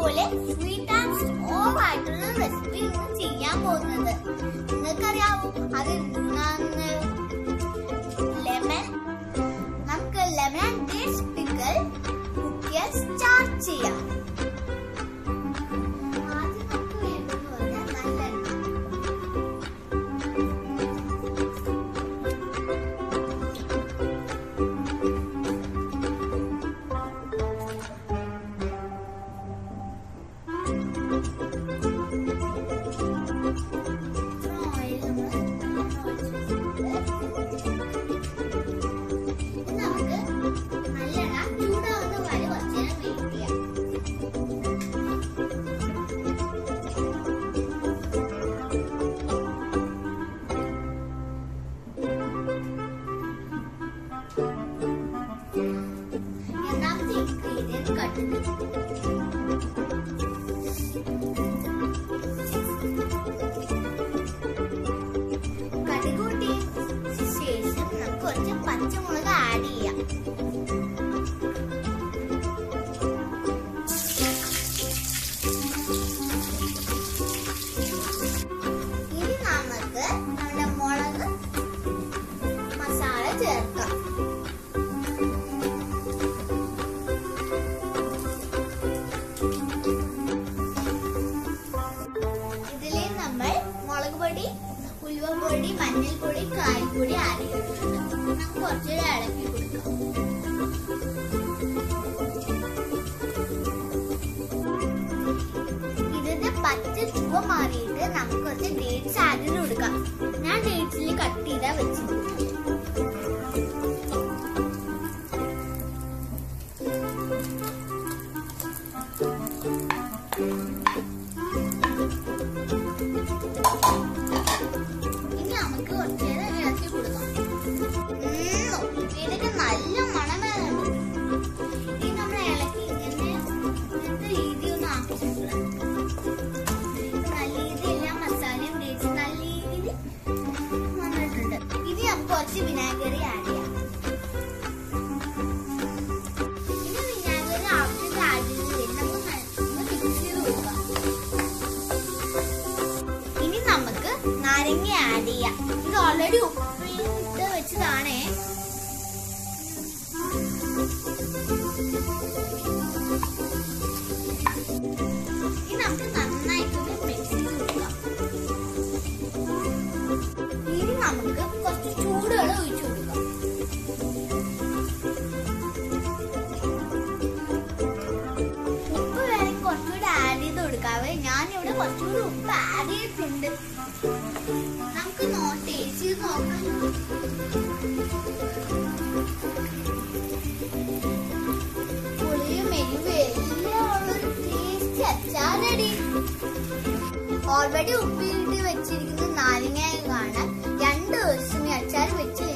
ഇതുപോലെ sweet and strong ആയിട്ടുള്ള recipe ഇന്ന് ചെയ്യാൻ പോകുന്നത് നിങ്ങൾക്കറിയാവോ അത് എന്താന്ന് ലെമൺ നമുക്ക് lemon and dates pickle cook start ചെയ്യാം ആദ്യം നമുക്ക് വേണ്ടത് പറഞ്ഞാൽ നല്ലെണ്ണ ഓയിൽ നമ്മൾ നമുക്ക് നല്ലെണ്ണ ചൂടാവുന്ന വരെ കുറച്ച് നേരം വെയിറ്റ് ചെയ്യാം രണ്ടാമത്തെ ഇൻഗ്രീഡിയൻറ്റ് കടുക് കടുക് കൂട്ടിയ ശേഷം നമുക്ക് കുറച്ച് പച്ചമുളക് ആഡ് ചെയ്യാം ഇനി നമുക്ക് നമ്മുടെ മുളക് മസാല ചേർക്കാം ഇതിലെ നമ്മൾ മുളക് പൊടി ഉലുവപ്പൊടി മഞ്ഞൾപ്പൊടി കായപ്പൊടി ആഡ് ചെയ്തിട്ടുണ്ട് നമുക്ക് കുറച്ചുകൂടി ഇളക്കി കൊടുക്കാം ഇതിന്റെ പച്ച ചുവ മാറിയിട്ട് നമുക്ക് കുറച്ച് ഡേറ്റ്സ് ആഡ് ചെയ്ത് കൊടുക്കാം ഞാൻ ഡേറ്റ്സിൽ കട്ട് ചെയ്താ വെച്ചിട്ടുണ്ട് ഇനി നമുക്ക് കുറച്ച് നേരം ഇളക്കി കൊടുക്കാം ഉം, ഇതിന്റെ നല്ല മണം വരുന്നുണ്ട് ഇനി നമ്മൾ ഇളക്കി ഇങ്ങനെ ഇങ്ങനത്തെ രീതി ഒന്ന് ആക്കിയിട്ടുണ്ട് നല്ല രീതിയിൽ എല്ലാ മസാലയും തേച്ച് നല്ല രീതിയിൽ വന്നിട്ടുണ്ട് ഇനി നമുക്ക് കുറച്ച് വിനാഗിരി ആഡ് ചെയ്യാം ഇനി വിനാഗിരി ആവശ്യത്തിന് ആഡ് ചെയ്ത് നമുക്ക് മിക്സ് ചെയ്ത് കൊടുക്കാം ഇനി നമുക്ക് നാരങ്ങ ആഡ് ചെയ്യാം ഇത് ഓൾറെഡി ഉപ്പിട്ട് വെച്ചതാണേ ഇനി നമുക്ക് നന്നായിട്ടൊന്ന് മിക്സ് ചെയ്ത് കൊടുക്കാം ഇനി നമുക്ക് കുറച്ച് ചൂടുവെള്ളം ഒഴിച്ചു കൊടുക്കാം ഉപ്പ് വേണമെങ്കിൽ കുറച്ചുകൂടി ആഡ് ചെയ്ത് കൊടുക്കാവേ ഞാനിവിടെ കുറച്ചുകൂടി ഉപ്പ് ആഡ് ചെയ്തിട്ടുണ്ട് നമുക്ക് നോ ടേസ്റ്റ് ചെയ്ത് നോക്കാം പുളിയും എരിവും എല്ലാം ഉള്ളൊരു ടേസ്റ്റ് അച്ചാർ റെഡി ഓൾറെഡി ഉപ്പിലിട്ട് വെച്ചിരിക്കുന്ന നാരങ്ങ കാണാൻ രണ്ട് ദിവസം ഈ അച്ചാർ വെച്ച്